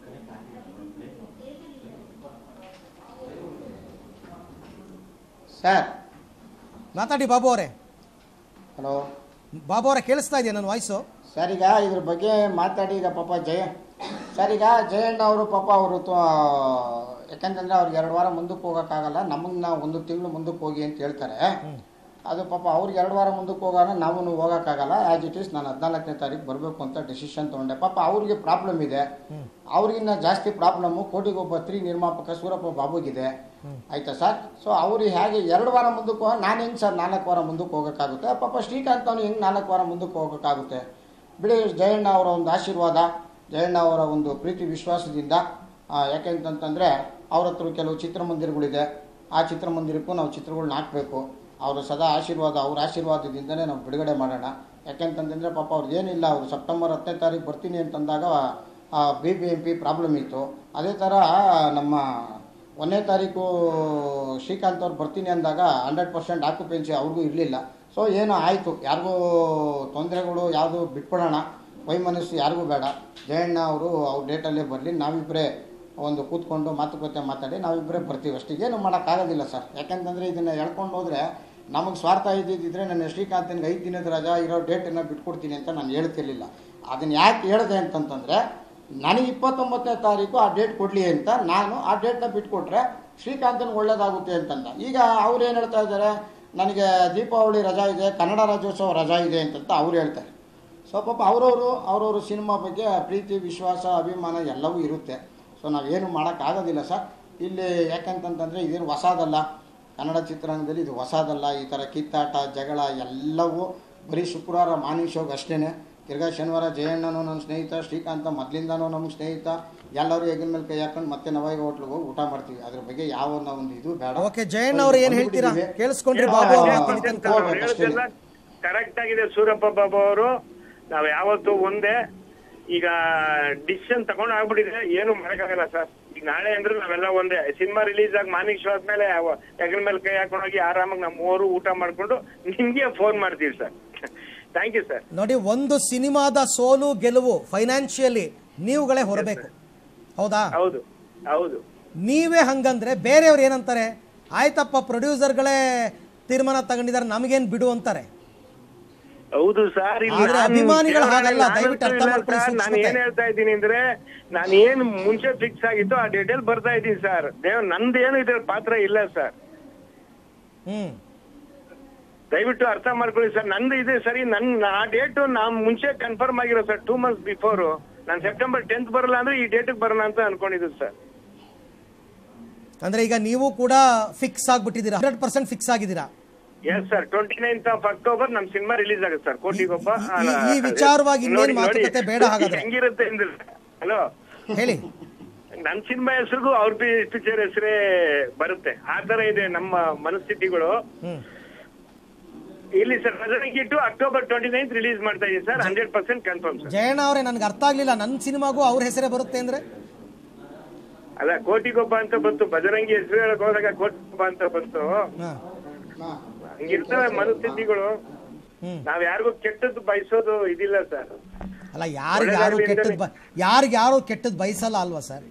ಸರ್ ಮಾತಾಡಿ ಬಾಬು ಅವರೇ ಹಲೋ ಬಾಬು ಅವರೇ ಕೇಳಿಸ್ತಾ ಇದೆಯಾ ನನ್ನ ವಾಯ್ಸು ಸರ್ ಈಗ ಇದ್ರ ಬಗ್ಗೆ ಮಾತಾಡಿ ಈಗ ಪಾಪ ಜಯ ಸರ್ ಈಗ ಜಯಣ್ಣ ಅವರು ಪಾಪ ಅವರು ಯಾಕಂತಂದ್ರೆ ಅವ್ರಿಗೆ ಎರಡು ವಾರ ಮುಂದಕ್ಕೆ ಹೋಗೋಕ್ಕಾಗಲ್ಲ ನಮಗೆ ನಾವು ಒಂದು ತಿಂಗಳು ಮುಂದಕ್ಕೆ ಹೋಗಿ ಅಂತ ಹೇಳ್ತಾರೆ ಅದು ಪಾಪ ಅವ್ರಿಗೆ ಎರಡು ವಾರ ಮುಂದಕ್ಕೆ ಹೋಗೋಣ ನಾವು ಹೋಗೋಕ್ಕಾಗಲ್ಲ ಆ್ಯಸ್ ಇಟ್ ಈಸ್ ನಾನು ಹದಿನಾಲ್ಕನೇ ತಾರೀಕು ಬರಬೇಕು ಅಂತ ಡಿಸಿಷನ್ ತೊಗೊಂಡೆ ಪಾಪ ಅವ್ರಿಗೆ ಪ್ರಾಬ್ಲಮ್ ಇದೆ ಅವ್ರಿಗಿನ್ನ ಜಾಸ್ತಿ ಪ್ರಾಬ್ಲಮ್ಮು ಕೋಟಿಗೊಬ್ಬ ತ್ರೀ ನಿರ್ಮಾಪಕ ಸೂರಪ್ಪ ಬಾಬುಗಿದೆ ಆಯ್ತಾ ಸರ್ ಸೊ ಅವ್ರು ಹೇಗೆ ಎರಡು ವಾರ ಮುಂದಕ್ಕೆ ಹೋಗ ನಾನು ಹೆಂಗೆ ಸರ್ ನಾಲ್ಕು ವಾರ ಮುಂದಕ್ಕೆ ಹೋಗೋಕ್ಕಾಗುತ್ತೆ ಪಾಪ ಶ್ರೀಕಾಂತ್ ಅವ್ನು ಹೆಂಗೆ ನಾಲ್ಕು ವಾರ ಮುಂದಕ್ಕೆ ಹೋಗೋಕ್ಕಾಗುತ್ತೆ ಬಿಡಿ ಜಯಣ್ಣ ಅವರ ಒಂದು ಆಶೀರ್ವಾದ ಜಯಣ್ಣ ಅವರ ಒಂದು ಪ್ರೀತಿ ವಿಶ್ವಾಸದಿಂದ ಆ, ಯಾಕೆಂತಂತಂದರೆ ಅವ್ರ ಹತ್ರ ಕೆಲವು ಚಿತ್ರಮಂದಿರಗಳಿದೆ ಆ ಚಿತ್ರಮಂದಿರಕ್ಕೂ ನಾವು ಚಿತ್ರಗಳನ್ನ ಹಾಕಬೇಕು ಅವರು ಸದಾ ಆಶೀರ್ವಾದ ಅವ್ರ ಆಶೀರ್ವಾದದಿಂದನೇ ನಾವು ಬಿಡುಗಡೆ ಮಾಡೋಣ ಯಾಕೆಂತಂತಂದರೆ ಪಾಪ ಅವ್ರದ್ದು ಏನಿಲ್ಲ ಅವರು ಸೆಪ್ಟೆಂಬರ್ ಹತ್ತನೇ ತಾರೀಕು ಬರ್ತೀನಿ ಅಂತಂದಾಗ B B M P problem ಇತ್ತು ಅದೇ ಥರ ನಮ್ಮ ಒಂದನೇ ತಾರೀಕು ಶ್ರೀಕಾಂತ್ ಅವ್ರು ಬರ್ತೀನಿ ಅಂದಾಗ ಹಂಡ್ರೆಡ್ ಪರ್ಸೆಂಟ್ ಆಕ್ಯುಪೆನ್ಸಿ ಅವ್ರಿಗೂ ಇರಲಿಲ್ಲ ಸೊ ಏನೋ ಆಯಿತು ಯಾರಿಗೂ ತೊಂದರೆಗಳು ಯಾವುದು ಬಿಟ್ಬಿಡೋಣ ವೈಮನಸ್ಸು ಯಾರಿಗೂ ಬೇಡ ಜಯಣ್ಣ ಅವರು ಅವ್ರ ಡೇಟಲ್ಲೇ ಬರಲಿ ನಾವಿಬ್ಬರೇ ಒಂದು ಕೂತ್ಕೊಂಡು ಮಾತುಕತೆ ಮಾತಾಡಿ ನಾವಿಬ್ಬರೇ ಬರ್ತೀವಿ ಅಷ್ಟೇ ಏನು ಮಾಡೋಕ್ಕಾಗೋದಿಲ್ಲ ಸರ್ ಯಾಕೆಂತಂದರೆ ಇದನ್ನು ಎಳ್ಕೊಂಡು ಹೋದರೆ ನಮಗೆ ಸ್ವಾರ್ಥ ಇದ್ದಿದ್ದರೆ ನನ್ನ ಶ್ರೀಕಾಂತನಿಗೆ ಐದು ದಿನದ ರಜಾ ಇರೋ ಡೇಟನ್ನು ಬಿಟ್ಕೊಡ್ತೀನಿ ಅಂತ ನಾನು ಹೇಳ್ತಿರ್ಲಿಲ್ಲ ಅದನ್ನು ಯಾಕೆ ಹೇಳಿದೆ ಅಂತಂತಂದರೆ ನನಗೆ ಇಪ್ಪತ್ತೊಂಬತ್ತನೇ ತಾರೀಕು ಆ ಡೇಟ್ ಕೊಡಲಿ ಅಂತ ನಾನು ಆ ಡೇಟ್ನ ಬಿಟ್ಕೊಟ್ರೆ ಶ್ರೀಕಾಂತನಿಗೆ ಒಳ್ಳೇದಾಗುತ್ತೆ ಅಂತಂದ ಈಗ ಅವ್ರು ಏನು ಹೇಳ್ತಾ ಇದ್ದಾರೆ ನನಗೆ ದೀಪಾವಳಿ ರಜಾ ಇದೆ ಕನ್ನಡ ರಾಜ್ಯೋತ್ಸವ ರಜಾ ಇದೆ ಅಂತಂತ ಅವ್ರು ಹೇಳ್ತಾರೆ ಸೊ ಪಾಪ ಅವರವರು ಅವರವರು ಸಿನಿಮಾ ಬಗ್ಗೆ ಪ್ರೀತಿ ವಿಶ್ವಾಸ ಅಭಿಮಾನ ಎಲ್ಲವೂ ಇರುತ್ತೆ ಸೊ ನಾವೇನು ಮಾಡೋಕ್ಕಾಗೋದಿಲ್ಲ ಸರ್ ಇಲ್ಲಿ ಯಾಕಂತಂತಂದರೆ ಇದೇನು ಹೊಸದಲ್ಲ ಕನ್ನಡ ಚಿತ್ರರಂಗದಲ್ಲಿ ಇದು ಹೊಸದಲ್ಲ ಈ ಥರ ಕಿತ್ತಾಟ ಜಗಳ ಎಲ್ಲವೂ ಬರೀ ಶುಕ್ರವಾರ ಮಾರ್ನಿಂಗ್ ಶೋಗೆ ಅಷ್ಟೇ ತಿರ್ಗಾ ಶನಿವಾರ ಜಯಣ್ಣನೂ ನನ್ನ ಸ್ನೇಹಿತ ಶ್ರೀಕಾಂತ ಮೊದಲಿಂದನೂ ನಮಗೆ ಸ್ನೇಹಿತ ಎಲ್ಲರೂ ಹೆಗಲ ಮೇಲೆ ಕೈ ಹಾಕೊಂಡು ಮತ್ತೆ ನವಾಯಿಗೆ ಹೋಟ್ಲಿಗೆ ಹೋಗಿ ಊಟ ಮಾಡ್ತೀವಿ ಅದ್ರ ಬಗ್ಗೆ ಯಾವ ನಾವು ಒಂದು ಇದು ಬೇಡ ಓಕೆ ಜಯಣ್ಣ ಅವ್ರು ಏನ್ ಹೇಳ್ತೀರಾ ಬಂದ್ಬಿಟ್ಟಿದ್ದೀವಿ. ಕೇಳಿಸ್ಕೊಂಡ್ರಿ ಬಾಬು ಅವ್ರ ಮಾತಿನ ತನಕ ಅಷ್ಟೇ. ಕರೆಕ್ಟ್ ಆಗಿದೆ ಸೂರಪ್ಪ ಬಾಬು ಅವರು ನಾವ್ ಯಾವತ್ತು ಒಂದೇ ಈಗ ಡಿಸಿಷನ್ ತಗೊಂಡ್ ಆಗ್ಬಿಟ್ಟಿದೆ ಏನು ಮಾಡಕ್ಕಾಗಲ್ಲ ಸರ್ ಈಗ ನಾಳೆ ಅಂದ್ರೆ ನಾವೆಲ್ಲ ಒಂದೇ ಸಿನಿಮಾ ರಿಲೀಸ್ ಆಗಿ ಮಾರ್ನಿಂಗ್ ಶೋ ಆದ್ಮೇಲೆ ಹೆಗಲ ಮೇಲೆ ಕೈ ಹಾಕೊಂಡೋಗಿ ಆರಾಮಾಗಿ ನಮ್ಮ ಮೂವರು ಊಟ ಮಾಡ್ಕೊಂಡು ನಿಮ್ಗೆ ಫೋನ್ ಮಾಡ್ತೀವಿ ಸರ್ ಥ್ಯಾಂಕ್ ಯು ಸರ್ ನೋಡಿ ಒಂದು ಸಿನಿಮಾದ ಸೋಲು ಗೆಲುವು ಫೈನಾನ್ಷಿಯಲಿ ನೀವುಗಳೇ ಹೊರಬೇಕು ಹೌದಾ ಹೌದು ಹೌದು ನೀವೇ ಹಂಗಂದ್ರೆ ಬೇರೆಯವ್ರು ಏನಂತಾರೆ ಆಯ್ತಪ್ಪ ಪ್ರೊಡ್ಯೂಸರ್ಗಳೇ ತೀರ್ಮಾನ ತಗೊಂಡಿದ್ದಾರೆ ನಮಗೇನ್ ಬಿಡು ಅಂತಾರೆ ಹೌದು ಸರ್ ಆದ್ರೆ ಅಭಿಮಾನಿಗಳು ಹಾಗಲ್ಲ, ದಯವಿಟ್ಟು ಅರ್ಥ ಮಾಡ್ಕೊಳ್ಳಿ ನಾನು ಸೂಕ್ಷ್ಮತೆ. ಏನ್ ಹೇಳ್ತಾ ಇದ್ದೀನಿ ಅಂದ್ರೆ ನಾನು ಏನ್ ಮುಂಚೆ ಫಿಕ್ಸ್ ಆಗಿತ್ತು ಆ ಡೇಟಲ್ಲಿ ಬರ್ತಾ ಇದ್ದೀನಿ ಸರ್ ದೇವ್ ನಂದೇನು ಇದ್ರ ಪಾತ್ರ ಇಲ್ಲ ಸರ್ ಹ್ಮ್ ದಯವಿಟ್ಟು ಅರ್ಥ ಮಾಡ್ಕೊಳ್ಳಿ ಸರ್ ನಂದು ಇದೆ ಸರಿ ನನ್ ಆ ಡೇಟ್ ನಾನ್ ಮುಂಚೆ ಕನ್ಫರ್ಮ್ ಆಗಿರೋ ಸರ್ ಟೂ ಮಂತ್ಸ್ ಬಿಫೋರ್ ನಾನು ಸೆಪ್ಟೆಂಬರ್ ಟೆಂತ್ ಬರಲ್ಲ ಅಂದ್ರೆ ಈ ಡೇಟ್ ಬರೋಣ ಅಂತ ಅನ್ಕೊಂಡಿದ್ದು ಸರ್ ಅಂದ್ರೆ ಈಗ ನೀವು ಕೂಡ ಫಿಕ್ಸ್ ಆಗ್ಬಿಟ್ಟಿದ್ದೀರಾ ಹಂಡ್ರೆಡ್ ಪರ್ಸೆಂಟ್ ಫಿಕ್ಸ್ ಆಗಿದ್ದೀರಾ yes sir twenty ninth of October ನಮ್ ಸಿನಿಮಾ ರಿಲೀಸ್ ಆಗುತ್ತೆ ಸರ್ ಕೋಟಿಗೊಬ್ಬ ಈ- ಈ- ಈ ವಿಚಾರವಾಗಿ ಇನ್ನೇನ್ ನೋಡಿ, ನೋಡಿ. ಮಾತುಕತೆ ಬೇಡ ಹಾಗಾದ್ರೆ. ಹೆಂಗಿರುತ್ತೆ ಅಂದ್ರೆ ಹಲೋ ಹೇಳಿ ನನ್ ಸಿನಿಮಾ ಹೆಸರಿಗೂ ಅವ್ರ ಪಿಕ್ಚರ್ ಹೆಸರೇ ಬರುತ್ತೆ ಆ ತರ ಇದೆ ನಮ್ಮ ಮನಸ್ಥಿತಿಗಳು ಹ್ಮ್ ಇಲ್ಲಿ ಸರ್ ಇಟ್ಟು ಅಕ್ಟೋಬರ್ ಟ್ವೆಂಟಿ ನೈನ್ತ್ ರಿಲೀಸ್ ಮಾಡ್ತಾ ಇದೀನಿ sir hundred percent confirm sir Jayanna ಅವರೇ ನನ್ಗೆ ಅರ್ಥ ಆಗ್ಲಿಲ್ಲ ನನ್ನ ಸಿನಿಮಾಗೂ ಅವ್ರ ಹೆಸರೇ ಬರುತ್ತೆ ಅಂದ್ರೆ ಅಲ್ಲ ಕೋಟಿಗೊಬ್ಬ ಅಂತ ಬಂತು ಬಜರಂಗಿ ಹೆಸರು ಹೇಳಕ್ ಹೋದಾಗ ಕೋಟಿಗೊಬ್ಬ ಅಂತ ಬಂತು ಹಾ. ಹಾ. ಹಂಗಿರ್ತವೆ ಮನಸ್ಥಿತಿಗಳು ಹ್ಮ್ ನಾವ್ ಯಾರಿಗೂ ಕೆಟ್ಟದ್ದು ಬಯಸೋದು ಇದಿಲ್ಲ ಸರ್ ಅಲ್ಲ ಯಾರಿಗೆ ಯಾರು ಒಳ್ಳೆದಾಗ್ಲಿ ಕೆಟ್ಟದ್ ಅಂತಾನೆ. ಯಾರಿಗೆ ಯಾರು ಕೆಟ್ಟದ್ ಬಯಸಲ್ಲ ಅಲ್ವಾ ಸರ್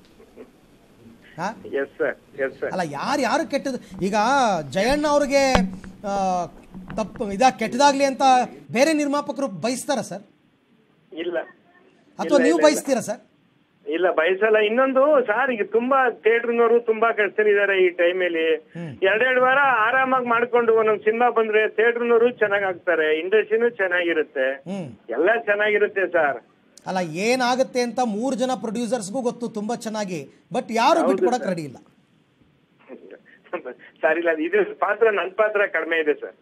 ಹಾ ಎಸ್ ಸರ್ ಎಸ್ ಸರ್ ಅಲ್ಲ ಯಾರು ಯಾರು ಕೆಟ್ಟದ್ದು ಈಗ ಜಯಣ್ಣ ಅವ್ರಿಗೆ ಆ, ತಪ್ಪು ಇದಾ ಕೆಟ್ಟದಾಗ್ಲಿ ಅಂತ ಬೇರೆ ನಿರ್ಮಾಪಕರು ಬಯಸ್ತಾರ ಸರ್ ಇಲ್ಲ ಅಥವಾ ಇಲ್ಲ, ನೀವು ಇಲ್ಲ, ಬಯಸ್ತೀರಾ ಸರ್ ಇಲ್ಲ ಬಯಸಲ್ಲ ಇನ್ನೊಂದು ಸರ್ ಈಗ ತುಂಬಾ ಥಿಯೇಟರ್ನವರು ತುಂಬಾ ಕಷ್ಟರಿದ್ದಾರೆ ಈ ಟೈಮಲ್ಲಿ ಎರಡೆರಡು ವಾರ ಆರಾಮಾಗಿ ಮಾಡ್ಕೊಂಡು ಒಂದೊಂದ್ ಸಿನಿಮಾ ಬಂದ್ರೆ ಥಿಯೇಟರ್ನವರು ಚೆನ್ನಾಗ್ ಆಗ್ತಾರೆ ಇಂಡಸ್ಟ್ರಿನೂ ಚೆನ್ನಾಗಿರುತ್ತೆ ಹ್ಮ್ ಎಲ್ಲ ಚೆನ್ನಾಗಿರುತ್ತೆ ಸರ್ ಅಲ್ಲ ಏನಾಗುತ್ತೆ ಅಂತ ಮೂರು ಜನ ಪ್ರೊಡ್ಯೂಸರ್ಸ್ಗೂ ಗೊತ್ತು ತುಂಬಾ ಚೆನ್ನಾಗಿ ಬಟ್ ಯಾರು ಬಿಟ್ಕೊಡಕ್ ರೆಡಿ ಇಲ್ಲ ಸರ್ ಇಲ್ಲ ಇದು ಪಾತ್ರ ನನ್ ಪಾತ್ರ ಕಡಿಮೆ ಇದೆ ಸರ್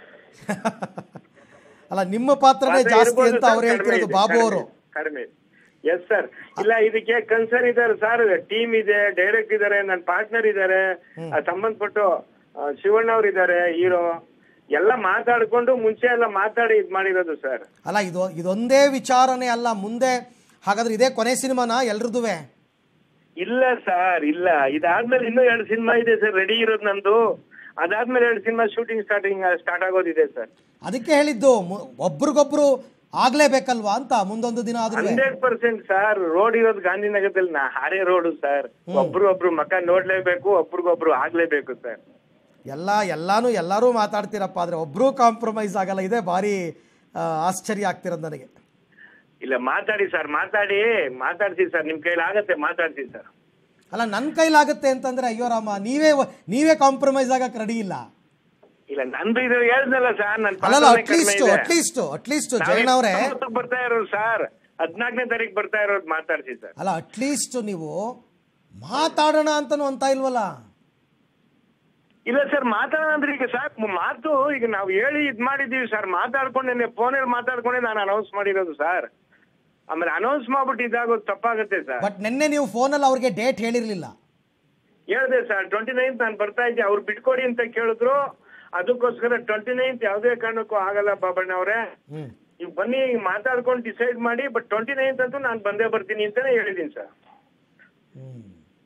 ಅಲ್ಲ ನಿಮ್ಮ ಪಾತ್ರನೇ ಪಾತ್ರ ಜಾಸ್ತಿ ಇರ್ಬೋದು ಅಂತ sir, ಅವ್ರು ಕಡಿಮೆ ಹೇಳ್ತಿರೋದು ಇದೆ, ಬಾಬು ಕಡಿಮೆ ಅವರು ಇದೆ, ಕಡಿಮೆ ಎಸ್ ಸರ್ ಇಲ್ಲ ಇದಕ್ಕೆ ಕನ್ಸರ್ನ್ ಇದ್ದಾರೆ ಸರ್ ಟೀಮ್ ಇದೆ ಡೈರೆಕ್ಟ್ ಇದ್ದಾರೆ ನನ್ನ ಪಾರ್ಟ್ನರ್ ಇದ್ದಾರೆ ಸಂಬಂಧಪಟ್ಟು ಆ, ಶಿವಣ್ಣ ಅವ್ರು ಇದ್ದಾರೆ ಹೀರೋ ಎಲ್ಲ ಮಾತಾಡ್ಕೊಂಡು ಮುಂಚೆ ಎಲ್ಲ ಮಾತಾಡಿ ಇದ್ ಮಾಡಿರೋದು ಸರ್ ಅಲ್ಲ ಇದು ಇದೊಂದೇ ವಿಚಾರನೇ ಅಲ್ಲ ಮುಂದೆ ಹಾಗಾದ್ರೆ ಇದೇ ಕೊನೆ ಸಿನಿಮಾನ ಎಲ್ರದುವೆ ಇಲ್ಲ ಸರ್ ಇಲ್ಲ ಇದಾದ್ಮೇಲೆ ಇನ್ನೂ ಎರಡು ಸಿನಿಮಾ ಇದೆ ಸರ್ ರೆಡಿ ಇರೋದು ನಂದು ಅದಾದ್ಮೇಲೆ ಎರಡು ಸಿನಿಮಾ ಶೂಟಿಂಗ್ ಸ್ಟಾರ್ಟಿಂಗ್ ಸ್ಟಾರ್ಟ್ ಆಗೋದಿದೆ ಸರ್ ಅದಕ್ಕೆ ಹೇಳಿದ್ದು ಮು- ಒಬ್ರಿಗೊಬ್ರು ಆಗ್ಲೇಬೇಕಲ್ವಾ ಅಂತ ಮುಂದೊಂದು ದಿನ ಆದ್ರೂ ಹಂಡ್ರೆಡ್ ಪರ್ಸೆಂಟ್ ಸರ್ ರೋಡ್ ಇರೋದು ಗಾಂಧಿನಗರದಲ್ಲಿ ನಾ ಹಾರೇ ರೋಡ್ ಸರ್ ಒಬ್ರು ಒಬ್ರು ಮಕ ನೋಡ್ಲೇಬೇಕು ಒಬ್ರಿಗೊಬ್ರು ಆಗ್ಲೇಬೇಕು ಸರ್ ಎಲ್ಲ ಎಲ್ಲಾನು ಎಲ್ಲರೂ ಮಾತಾಡ್ತೀರಪ್ಪ ಆದ್ರೆ ಒಬ್ರು ಕಾಂಪ್ರಮೈಸ್ ಆಗಲ್ಲ ಇದೇ ಭಾರಿ ಆ, ಆಶ್ಚರ್ಯ ಆಗ್ತಿರೋದು ನನಗೆ ಇಲ್ಲ ಮಾತಾಡಿ ಸರ್ ಮಾತಾಡಿ ಮಾತಾಡ್ತೀವಿ ಸರ್ ನಿಮ್ ಕೈಲಿ ಆಗತ್ತೆ ಮಾತಾಡ್ತೀವಿ ಸರ್ ಅಲ್ಲ ನನ್ನ ಕೈಲಾಗುತ್ತೆ ಅಂತಂದ್ರೆ ಅಯ್ಯೋ ರಾಮ ನೀವೇ ನೀವೇ ಕಾಂಪ್ರಮೈಸ್ ಆಗಕ್ ರೆಡಿ ಇಲ್ಲ ಇಲ್ಲ ನಂದು ಇದು ಹೇಳ್ದಲ್ಲ ಸರ್ ನನ್ ಅಲ್ಲಲ್ಲ ಪಾತ್ರನೇ ಕಡಿಮೆ ಅಟ್ಲೀಸ್ಟ್ ಇದೆ. ಅಟ್ಲೀಸ್ಟ್ ಅಟ್ಲೀಸ್ಟ್ ನಾವ್ ಜಯಣ್ಣ ಅವರೇ ಇಪ್ಪತ್ತೊಂಬತ್ತಕ್ಕೆ ಬರ್ತಾ ಇರೋದು ಸರ್ ಹದಿನಾಲ್ಕನೇ ತಾರೀಕು ಬರ್ತಾ ಇರೋದು ಮಾತಾಡ್ತೀವಿ ಸರ್ ಅಲ್ಲ ಅಟ್ಲೀಸ್ಟ್ ನೀವು ಮಾತಾಡೋಣ ಅಂತನೂ ಅಂತ ಇಲ್ವಲ್ಲ ಇಲ್ಲ ಸರ್ ಮಾತಾಡೋಣ ಅಂದ್ರೆ ಈಗ ಸರ್ ಮಾತು ಈಗ ನಾವು ಹೇಳಿ ಇದ್ ಮಾಡಿದೀವಿ ಸರ್ ಮಾತಾಡ್ಕೊಂಡೆ ಫೋನಲ್ಲಿ ಮಾತಾಡ್ಕೊಂಡೆ ನಾನು ಅನೌನ್ಸ್ ಮಾಡಿರೋದು ಸರ್ ಆಮೇಲೆ ಅನೌನ್ಸ್ ಮಾಡ್ಬಿಟ್ಟು ಇದಾಗೋದು ತಪ್ಪಾಗುತ್ತೆ ಸರ್ ಬಟ್ ನಿನ್ನೆ ನೀವು ಫೋನಲ್ಲಿ ಅವ್ರಿಗೆ ಡೇಟ್ ಹೇಳಿರ್ಲಿಲ್ಲ ಹೇಳ್ದೆ ಸರ್ ಟ್ವೆಂಟಿ ನೈನ್ತ್ ನಾನು ಬರ್ತಾ ಇದ್ದೆ ಅವ್ರು ಬಿಟ್ಕೊಡಿ ಅಂತ ಕೇಳಿದ್ರು ಅದಕ್ಕೋಸ್ಕರ ಟ್ವೆಂಟಿ ನೈನ್ತ್ ಯಾವುದೇ ಕಾರಣಕ್ಕೂ ಆಗಲ್ಲ ಬಾಬಣ್ಣ ಅವರೇ ಹ್ಮ್ ನೀವು ಬನ್ನಿ ಮಾತಾಡ್ಕೊಂಡು ಡಿಸೈಡ್ ಮಾಡಿ ಬಟ್ ಟ್ವೆಂಟಿ ನೈನ್ತ್ ಅಂತೂ ನಾನು ಬಂದೇ ಬರ್ತೀನಿ ಅಂತಾನೆ ಹೇಳಿದೀನಿ ಸರ್ ಹ್ಮ್.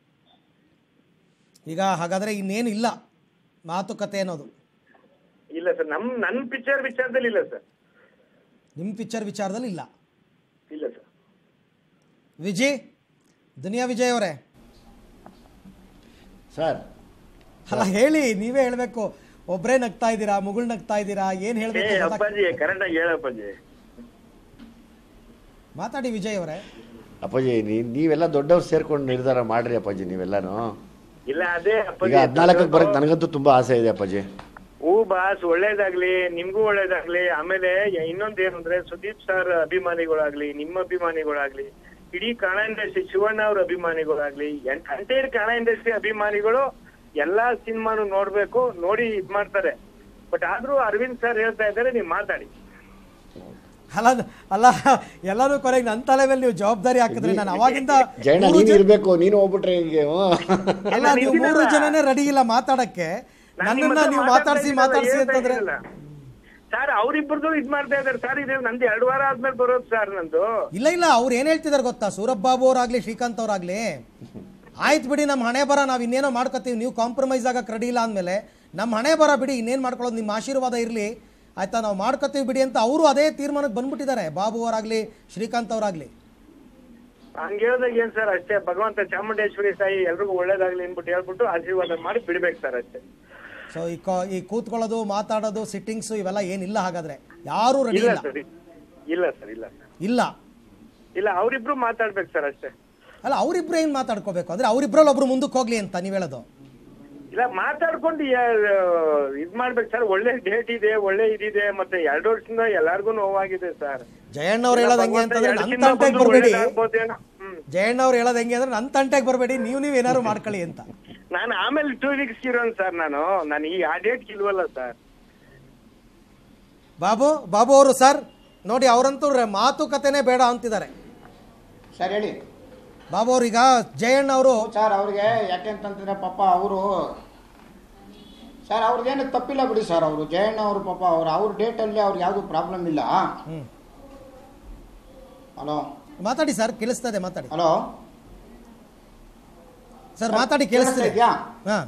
ಈಗ ಹಾಗಾದ್ರೆ ಇನ್ನೇನು ಇಲ್ಲ ಮಾತುಕತೆ ಅನ್ನೋದು ಇಲ್ಲ ಸರ್ ನಮ್ ನನ್ನ ಪಿಕ್ಚರ್ ವಿಚಾರದಲ್ಲಿ ಇಲ್ಲ ಸರ್ ನಿಮ್ಮ ಪಿಕ್ಚರ್ ವಿಚಾರದಲ್ಲಿ ಇಲ್ಲ ಇಲ್ಲ ಸರ್ ವಿಜಯ್ ದುನಿಯಾ ವಿಜಯ್ ಅವರೇ ಸರ್ ಅಲ್ಲ ಹೇಳಿ ನೀವೇ ಹೇಳ್ಬೇಕು ಒಬ್ರೇ ನಗ್ತಾ ಇದ್ದೀರಾ ಮುಗುಳ್ ನಗ್ತಾ ಇದ್ದೀರಾ ಏನ್ ಏ ಹೇಳ್ಬೇಕು ಗೊತ್ತಾಗ್- ಅಪ್ಪಾಜಿ ಕರೆಕ್ಟ್ ಆಗಿ ಹೇಳಪ್ಪಾಜಿ ಮಾತಾಡಿ ವಿಜಯ್ ಅವರೇ ಅಪ್ಪಾಜಿ ನೀ- ನೀವೆಲ್ಲ ದೊಡ್ಡವ್ರು ಸೇರ್ಕೊಂಡು ನಿರ್ಧಾರ ಮಾಡ್ರಿ ಅಪ್ಪಾಜಿ ನೀವೆಲ್ಲಾನು ಇಲ್ಲ ಅದೇ ಈಗ ಅಪ್ಪಾಜಿ ಹದಿನಾಲ್ಕಕ್ಕೆ ಬರಕ್ ನನಗಂತೂ ತುಂಬಾ ಆಸೆ ಇದೆ ಅಪ್ಪಾಜಿ ಹೂ ಬಾಸ್ ಒಳ್ಳೇದಾಗ್ಲಿ ನಿಮ್ಗೂ ಒಳ್ಳೇದಾಗ್ಲಿ ಆಮೇಲೆ ಇನ್ನೊಂದ್ ಏನು ಅಂದ್ರೆ ಸುದೀಪ್ ಸರ್ ಅಭಿಮಾನಿಗಳಾಗ್ಲಿ ನಿಮ್ಮ ಅಭಿಮಾನಿಗಳಾಗ್ಲಿ ಇಡೀ ಕನ್ನಡ ಇಂಡಸ್ಟ್ರಿ ಶಿವಣ್ಣ ಅವ್ರ ಅಭಿಮಾನಿಗಳಾಗ್ಲಿ ಎಂಟೈರ್ ಕನ್ನಡ ಇಂಡಸ್ಟ್ರಿ ಅಭಿಮಾನಿಗಳು ಎಲ್ಲಾ ಸಿನಿಮಾನು ನೋಡ್ಬೇಕು ನೋಡಿ ಇದ್ ಮಾಡ್ತಾರೆ ಬಟ್ ಆದ್ರೂ ಅರವಿಂದ್ ಸರ್ ಹೇಳ್ತಾ ಇದ್ದಾರೆ ನೀವು ಮಾತಾಡಿ ಅಲ್ಲ ಅಲ್ಲ ಎಲ್ಲರೂ ಕೊನೆಗೆ ನನ್ನ ತಲೆ ಮೇಲೆ ನೀವು ಜವಾಬ್ದಾರಿ ಹಾಕಿದ್ರೆ ನಾನು ಅವಾಗಿಂದ ಜಯಣ್ಣ ಮೂರು ನೀನು ಜನ- ಇರಬೇಕು ನೀನು ಹೋಗ್ಬಿಟ್ರೆ ಹಿಂಗೆ ಹ್ಮ್. ಅಲ್ಲ ನಾನು ನೀವು ಮೂರು ಇದ್ದೀನಲ್ಲ. ಜನನೇ ರೆಡಿ ಇಲ್ಲ ಮಾತಾಡಕ್ಕೆ ನನ್ನನ್ನ ನೀವು ಮಾತಾಡ್ಸಿ ಮಾತಾಡ್ಸಿ ಅಂತಂದ್ರೆ ಸರ್ ಅವ್ರಿಬ್ರದ್ದು ಇದ್ ಮಾಡ್ತಾ ಇದಾರೆ ಸರ್ ಇದು ನಂದು ಎರಡು ವಾರ ಆದ್ಮೇಲೆ ಬರೋದು ಸರ್ ನಂದು ಇಲ್ಲ ಇಲ್ಲ ಅವ್ರು ಏನ್ ಹೇಳ್ತಿದಾರೆ ಗೊತ್ತಾ ಸೂರಬ್ ಬಾಬು ಅವ್ರಾಗ್ಲಿ ಶ್ರೀಕಾಂತ್ ಅವ್ರಾಗ್ಲಿ ಆಯ್ತು ಬಿಡಿ ನಮ್ಮ ಹಣೆ ಬರ ನಾವ್ ಇನ್ನೇನೋ ಮಾಡ್ಕೋತೀವಿ ನೀವು ಕಾಂಪ್ರಮೈಸ್ ಆಗಕ್ಕೆ ರೆಡಿ ಇಲ್ಲ ಅಂದಮೇಲೆ ನಮ್ಮ ಹಣೆ ಬರ ಬಿಡಿ ಇನ್ನೇನು ಮಾಡ್ಕೊಳ್ಳೋದು ನಿಮ್ಮ ಆಶೀರ್ವಾದ ಇರಲಿ ಆಯ್ತಾ ನಾವು ಮಾಡ್ಕೋತೀವಿ ಬಿಡಿ ಅಂತ ಅವರು ಅದೇ ತೀರ್ಮಾನಕ್ಕೆ ಬಂದ್ಬಿಟ್ಟಿದ್ದಾರೆ ಬಾಬು ಅವರಾಗ್ಲಿ ಶ್ರೀಕಾಂತ್ ಅವರಾಗ್ಲಿ ಹಂಗ ಹೇಳ್ದಾಗ ಏನ್ ಸರ್ ಅಷ್ಟೇ ಭಗವಂತ ಚಾಮುಂಡೇಶ್ವರಿ ಸಾಯಿ ಎಲ್ರಿಗೂ ಒಳ್ಳೇದಾಗ್ಲಿ ಅನ್ಬಿಟ್ಟು ಹೇಳ್ಬಿಟ್ಟು ಆಶೀರ್ವಾದ ಮಾಡಿ ಬಿಡ್ಬೇಕು ಸರ್ ಅಷ್ಟೇ ಸೊ ಈ ಕಾ ಈ ಕೂತ್ಕೊಳ್ಳೋದು ಮಾತಾಡೋದು ಸಿಟ್ಟಿಂಗ್ಸು ಇವೆಲ್ಲ ಏನಿಲ್ಲ ಹಾಗಾದ್ರೆ ಯಾರೂ ರೆಡಿ ಇಲ್ಲ ಇಲ್ಲ ಸರ್ ಇಲ್ಲ ಸರ್ ಇಲ್ಲ ಸರ್ ಇಲ್ಲ ಇಲ್ಲ ಅವ್ರಿಬ್ರು ಮಾತಾಡ್ಬೇಕು ಸರ್ ಅಷ್ಟೇ ಅಲ್ಲ ಅವರಿಬ್ರು ಏನು ಮಾತಾಡ್ಕೋಬೇಕು ಅಂದ್ರೆ ಅವರಿಬ್ರಲ್ಲಿ ಒಬ್ರು ಮುಂದಕ್ಕೆ ಹೋಗ್ಲಿ ಅಂತ ನೀವು ಹೇಳೋದು ಇಲ್ಲ ಮಾತಾಡ್ಕೊಂಡು ಯಾ- ಇದ್ ಮಾಡ್ಬೇಕು ಸರ್ ಒಳ್ಳೆ ಡೇಟ್ ಇದೆ ಒಳ್ಳೆ ಇದಿದೆ ಮತ್ತೆ ಎರಡು ವರ್ಷದಿಂದ ಎಲ್ಲಾರ್ಗು ನೋವಾಗಿದೆ ಸರ್ ಜಯಣ್ಣ ಅವ್ರು ಹೇಳೋದು ಹೆಂಗೆ ಅಂತಂದ್ರೆ ಎರಡು ನನ್ನ ದಿನ ತಂಟೆಗೆ ಬಂದು ಬರಬೇಡಿ ಒಳ್ಳೇದಾಗ್ಬೋದೇನೋ. ಹ್ಮ್. ಜಯಣ್ಣ ಅವ್ರು ಹೇಳೋದು ಹೆಂಗೆ ಅಂದ್ರೆ ನನ್ನ ತಂಟೆಗೆ ಬರಬೇಡಿ ನೀವು ನೀವು ಏನಾದ್ರು ಮಾಡ್ಕೊಳ್ಳಿ ಅಂತ ನಾನು ಆಮೇಲೆ ಟೂ ವೀಕ್ಸ್ ಇರೋನ್ ಸರ್ ನಾನು ನಾನು ಈ ಆ ಡೇಟ್ ಇಲ್ವಲ್ಲ ಸರ್ ಬಾಬು ಬಾಬು ಅವರು ಸರ್ ನೋಡಿ ಅವರಂತೂ ರೆ- ಮಾತುಕತೆನೇ ಬೇಡ ಅಂತಿದ್ದಾರೆ ಸರ್ ಹೇಳಿ ಬಾಬು ಅವ್ರು ಈಗ ಜಯಣ್ಣ ಅವರು ಸರ್ ಅವ್ರಿಗೆ ಯಾಕೆಂತಂದ್ರೆ ಪಾಪ ಅವರು ಸರ್ ಅವ್ರದ್ದೇನು ತಪ್ಪಿಲ್ಲ ಬಿಡಿ ಸರ್ ಅವರು ಜಯಣ್ಣ ಅವರು ಪಾಪ ಅವ್ರು ಅವ್ರ ಡೇಟಲ್ಲಿ ಅವ್ರಿಗೆ ಯಾವುದು ಪ್ರಾಬ್ಲಮ್ ಇಲ್ಲ ಹ್ಮ್. ಹಲೋ ಮಾತಾಡಿ ಸರ್ ಕೇಳಿಸ್ತದೆ ಮಾತಾಡಿ ಹಲೋ ಸರ್ ಮಾತಾಡಿ ಕೇಳಿಸ್ತಿದೆ ಇದೆಯಾ ಹಾ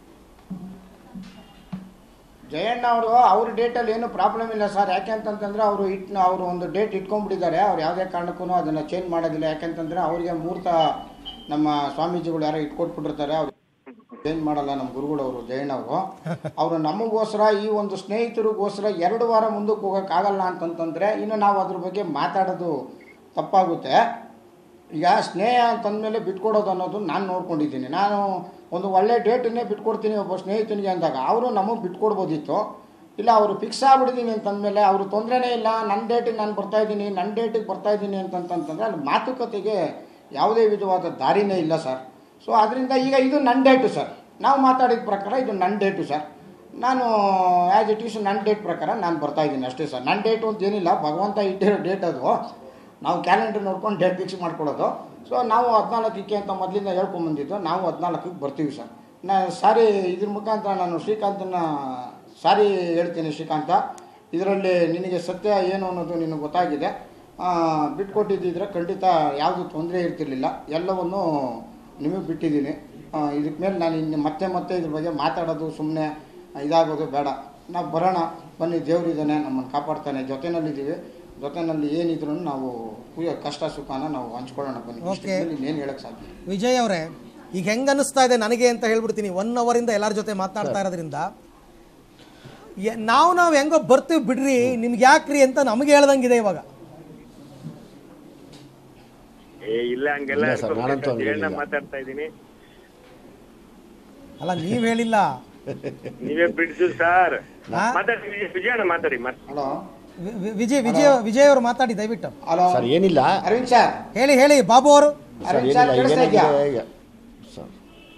ಜಯಣ್ಣ ಅವರು ಅವ್ರ ಡೇಟಲ್ಲಿ ಏನು ಪ್ರಾಬ್ಲಮ್ ಇಲ್ಲ ಸರ್ ಯಾಕೆಂತಂತಂದ್ರೆ ಅವರು ಇಟ್ ಅವರು ಒಂದು ಡೇಟ್ ಇಟ್ಕೊಂಡ್ಬಿಟ್ಟಿದ್ದಾರೆ ಅವ್ರು ಯಾವುದೇ ಕಾರಣಕ್ಕೂ ಅದನ್ನು ಚೇಂಜ್ ಮಾಡೋದಿಲ್ಲ ಯಾಕೆಂತಂದ್ರೆ ಅವರಿಗೆ ಮುಹೂರ್ತ ನಮ್ಮ ಸ್ವಾಮೀಜಿಗಳು ಯಾರೋ ಇಟ್ಕೊಟ್ಬಿಟ್ಟಿರ್ತಾರೆ ಅವ್ರು ಚೇಂಜ್ ಮಾಡಲ್ಲ ನಮ್ಮ ಗುರುಗಳವರು ಜಯಣ್ಣ ಅವರು ಅವರು ನಮಗೋಸ್ಕರ ಈ ಒಂದು ಸ್ನೇಹಿತರಿಗೋಸ್ಕರ ಎರಡು ವಾರ ಮುಂದಕ್ಕೆ ಹೋಗೋಕ್ಕಾಗಲ್ಲ ಅಂತಂತಂದ್ರೆ ಇನ್ನು ನಾವು ಅದ್ರ ಬಗ್ಗೆ ಮಾತಾಡೋದು ತಪ್ಪಾಗುತ್ತೆ ಈಗ ಸ್ನೇಹ ಅಂತಂದಮೇಲೆ ಬಿಟ್ಕೊಡೋದು ಅನ್ನೋದು ನಾನು ನೋಡ್ಕೊಂಡಿದ್ದೀನಿ ನಾನು ಒಂದು ಒಳ್ಳೆ ಡೇಟನ್ನೇ ಬಿಟ್ಕೊಡ್ತೀನಿ ಒಬ್ಬ ಸ್ನೇಹಿತನಿಗೆ ಅಂದಾಗ ಅವರು ನಮಗೆ ಬಿಟ್ಕೊಡ್ಬೋದಿತ್ತು ಇಲ್ಲ ಅವರು ಫಿಕ್ಸ್ ಆಗ್ಬಿಟ್ಟಿದ್ದೀನಿ ಅಂತಂದಮೇಲೆ ಅವರು ತೊಂದರೆನೇ ಇಲ್ಲ ನನ್ನ ಡೇಟಿಗೆ ನಾನು ಬರ್ತಾ ಇದ್ದೀನಿ ನನ್ನ ಡೇಟಿಗೆ ಬರ್ತಾ ಇದ್ದೀನಿ ಅಂತಂತಂತಂದರೆ ಅಲ್ಲಿ ಮಾತುಕತೆಗೆ ಯಾವುದೇ ವಿಧವಾದ ದಾರಿನೇ ಇಲ್ಲ ಸರ್ ಸೊ ಅದರಿಂದ ಈಗ ಇದು ನನ್ನ ಡೇಟು ಸರ್ ನಾವು ಮಾತಾಡಿದ ಪ್ರಕಾರ ಇದು ನನ್ನ ಡೇಟು ಸರ್ ನಾನು ಆ್ಯಸ್ ಇಟ್ ಈಸ್ ನನ್ನ ಡೇಟ್ ಪ್ರಕಾರ ನಾನು ಬರ್ತಾ ಇದ್ದೀನಿ ಅಷ್ಟೇ ಸರ್ ನನ್ನ ಡೇಟು ಅಂತ ಏನಿಲ್ಲ ಭಗವಂತ ಇಟ್ಟಿರೋ ಡೇಟ್ ಅದು ನಾವು ಕ್ಯಾಲೆಂಡರ್ ನೋಡ್ಕೊಂಡು ಡೇಟ್ ಫಿಕ್ಸ್ ಮಾಡ್ಕೊಳ್ಳೋದು ಸೊ ನಾವು ಹದಿನಾಲ್ಕಕ್ಕೆ ಅಂತ ಮೊದಲಿಂದ ಹೇಳ್ಕೊಂಬಂದಿದ್ದು ನಾವು ಹದಿನಾಲ್ಕಕ್ಕೆ ಬರ್ತೀವಿ ಸರ್ ನಾ ಸಾರಿ ಇದ್ರ ಮುಖಾಂತರ ನಾನು ಶ್ರೀಕಾಂತನ ಸಾರಿ ಹೇಳ್ತೀನಿ ಶ್ರೀಕಾಂತ ಇದರಲ್ಲಿ ನಿನಗೆ ಸತ್ಯ ಏನು ಅನ್ನೋದು ನಿನಗೆ ಗೊತ್ತಾಗಿದೆ ಆ, ಬಿಟ್ಕೊಟ್ಟಿದ್ದಿದ್ರೆ ಖಂಡಿತ ಯಾವುದು ತೊಂದರೆ ಇರ್ತಿರ್ಲಿಲ್ಲ ಎಲ್ಲವನ್ನು ನಿಮಗೆ ಬಿಟ್ಟಿದ್ದೀನಿ ಇದಕ್ಕೆ ಮೇಲೆ ನಾನು ಇನ್ನು ಮತ್ತೆ ಮತ್ತೆ ಇದ್ರ ಬಗ್ಗೆ ಮಾತಾಡೋದು ಸುಮ್ಮನೆ ಇದಾಗೋದು ಬೇಡ ನಾವು ಬರೋಣ ಬನ್ನಿ ದೇವರಿದ್ದಾನೆ ನಮ್ಮನ್ನು ಕಾಪಾಡ್ತಾನೆ ಜೊತೆನಲ್ಲಿದ್ದೀವಿ ಜೊತೆನಲ್ಲಿ ಏನಿದ್ರು ನಾವು ಕುಯ್ಯೋ ಕಷ್ಟ ಸುಖನ ನಾವು ಹಂಚ್ಕೊಳ್ಳೋಣ ಬನ್ನಿ Okay. ಇನ್ನೇನು ಹೇಳಕ್ ಸಾಧ್ಯ ವಿಜಯ್ ಅವರೇ ಈಗ ಹೆಂಗ್ ಅನಿಸ್ತಾ ಇದೆ ನನಗೆ ಅಂತ ಹೇಳ್ಬಿಡ್ತೀನಿ ಒನ್ ಅವರಿಂದ ಎಲ್ಲರ ಜೊತೆ ಮಾತನಾಡ್ತಾ ಇರೋದ್ರಿಂದ ಯ- ನಾವು ನಾವು ಹೆಂಗೋ ಬರ್ತೀವಿ ಬಿಡ್ರಿ ನಿಮ್ಗೆ ಯಾಕ್ರಿ ಅಂತ ನಮಗೆ ಹೇಳ್ದಂಗಿದೆ ಇವಾಗ ಏ ಇಲ್ಲ ಹಂಗೆಲ್ಲ ಇಲ್ಲ sir, ನಾನಂತೂ ಹಂಗೆ ಜಯಣ್ಣ ಹೇಳಿಲ್ಲ. ಮಾತಾಡ್ತಾ ಇದೀನಿ ಅಲ್ಲ ನೀವ್ ಹೇಳಿಲ್ಲ ನೀವೇ ಬಿಡ್ಸು ಸರ್ ಹಾ? ಮಾತಾಡಿ ವಿಜಯ್- ವಿಜಯಣ್ಣ ಮಾತಾಡಿ ಮಾತಾಡಿ ಹಲೋ ವಿ- ವಿ- ವಿಜಯ್ ವಿಜಯ್ ವಿಜಯ್ ಅವರು ಮಾತಾಡಿ ದಯವಿಟ್ಟು ಹಲೋ ಸರ್ ಏನಿಲ್ಲ ಅರವಿಂದ್ ಸರ್ ಹೇಳಿ ಹೇಳಿ ಬಾಬು ಅವರು ಸರ್ ಅರವಿಂದ್ ಏನಿಲ್ಲ ಸರ್ ಕೇಳಿಸ್ತಾ ಇದೆಯಾ ಏನಾಗಿದೆ sir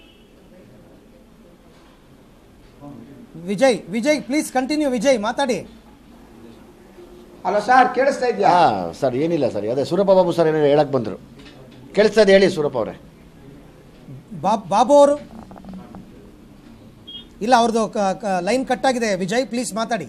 Vijay Vijay please continue Vijay ಮಾತಾಡಿ ಹಲೋ ಸರ್ ಕೇಳಿಸ್ತಾ ಇದೆಯಾ ಹಾ ಸರ್ ಏನಿಲ್ಲ ಸರ್ ಅದೇ ಸೂರಪ್ಪ ಬಾಬು ಸರ್ ಏನೋ ಹೇಳಕ್ ಬಂದರು ಕೇಳಿಸ್ತಾ ಇದೆ ಹೇಳಿ ಸೂರಪ್ಪ ಅವರೇ ಬಾಬ್ ಬಾಬು ಅವರು ಇಲ್ಲ ಅವ್ರದ್ದು ಲೈನ್ ಕಟ್ ಆಗಿದೆ ವಿಜಯ್ ಪ್ಲೀಸ್ ಮಾತಾಡಿ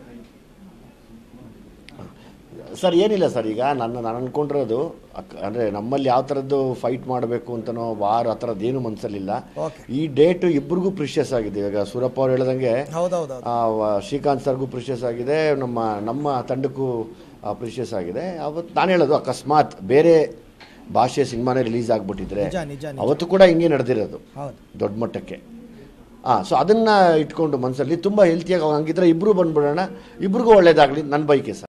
ಸರ್ ಏನಿಲ್ಲ ಸರ್ ಈಗ ನನ್ನ ನಾನು ಅನ್ಕೊಂಡಿರೋದು ಅಕ್- ಅಂದ್ರೆ ನಮ್ಮಲ್ಲಿ ಯಾವ ಥರದ್ದು ಫೈಟ್ ಮಾಡಬೇಕು ಅಂತನೋ ವಾರ್ ಆ ಥರದ್ದು ಏನು ಮನಸ್ಸಲ್ಲಿಲ್ಲ Okay. ಈ ಡೇಟ್ ಇಬ್ಬರಿಗೂ ಪ್ರಿಷಿಯಸ್ ಆಗಿದೆ ಇವಾಗ ಸೂರಪ್ಪ ಅವ್ರು ಹೇಳ್ದಂಗೆ ಹೌದೌದು ಆ, ವ- ಶ್ರೀಕಾಂತ್ ಸರ್ಗೂ ಪ್ರಿಷಿಯಸ್ ಆಗಿದೆ ನಮ್ಮ ನಮ್ಮ ತಂಡಕ್ಕೂ ಪ್ರಿಷಿಯಸ್ ಆಗಿದೆ ಅವತ್ತು ನಾನು ಹೇಳೋದು ಅಕಸ್ಮಾತ್ ಬೇರೆ ಭಾಷೆ ಸಿನಿಮಾನೇ ರಿಲೀಸ್ ಆಗಿಬಿಟ್ಟಿದ್ರೆ ನಿಜ, ನಿಜ, ನಿಜ. ಅವತ್ತು ಕೂಡ ಹಿಂಗೆ ನಡೆದಿರೋದು ಹೌದು ದೊಡ್ಡ ಮಟ್ಟಕ್ಕೆ ಹಾಂ ಸೊ ಅದನ್ನು ಇಟ್ಕೊಂಡು ಮನಸ್ಸಲ್ಲಿ ತುಂಬ ಹೆಲ್ತಿಯಾಗಿ ಹಂಗಿದ್ರೆ ಇಬ್ಬರು ಬಂದ್ಬಿಡೋಣ ಇಬ್ರಿಗೂ ಒಳ್ಳೇದಾಗಲಿ ನನ್ನ ಬೈಕೆ ಸರ್